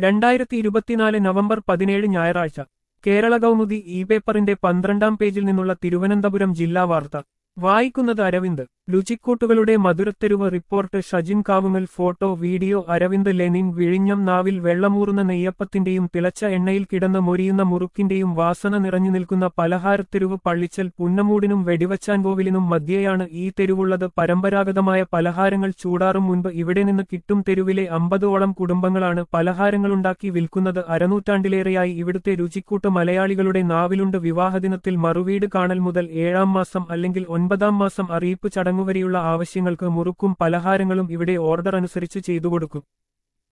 രണ്ടായിരത്തി ഇരുപത്തിനാല് നവംബർ പതിനേഴ് ഞായറാഴ്ച കേരള കൗമുദി ഇ പേപ്പറിന്റെ പന്ത്രണ്ടാം പേജിൽ നിന്നുള്ള തിരുവനന്തപുരം ജില്ലാ വാർത്ത വായിക്കുന്നത് അരവിന്ദ് രുചിക്കൂട്ടുകളുടെ മധുരത്തെരുവ് report Shajin Kavungal photo video Aravind Lenin വിഴിഞ്ഞം നാവിൽ വെള്ളമൂറുന്ന നെയ്യപ്പത്തിന്റെയും തിളച്ച എണ്ണയിൽ കിടന്ന് മൊരിയുന്ന മുറുക്കിന്റെയും വാസന നിറഞ്ഞു നിൽക്കുന്ന പലഹാരത്തെരുവ് പള്ളിച്ചൽ പുന്നമൂടിനും വെടിവച്ചാൻകോവിലിനും മധ്യേയാണ് ഈ തെരുവുള്ളത് പരമ്പരാഗതമായ പലഹാരങ്ങൾ ചൂടാറും മുൻപ് ഇവിടെ നിന്ന് കിട്ടും തെരുവിലെ അമ്പതോളം കുടുംബങ്ങളാണ് പലഹാരങ്ങളുണ്ടാക്കി വിൽക്കുന്നത് അരനൂറ്റാണ്ടിലേറെയായി ഇവിടുത്തെ രുചിക്കൂട്ട് മലയാളികളുടെ നാവിലുണ്ട് വിവാഹദിനത്തിൽ മറുവീട് കാണൽ മുതൽ ഏഴാം മാസം അല്ലെങ്കിൽ ഒൻപതാം മാസം അറിയിപ്പ് ചടങ്ങുവരെയുള്ള ആവശ്യങ്ങൾക്ക് മുറുക്കും പലഹാരങ്ങളും ഇവിടെ ഓർഡർ അനുസരിച്ച് ചെയ്തുകൊടുക്കും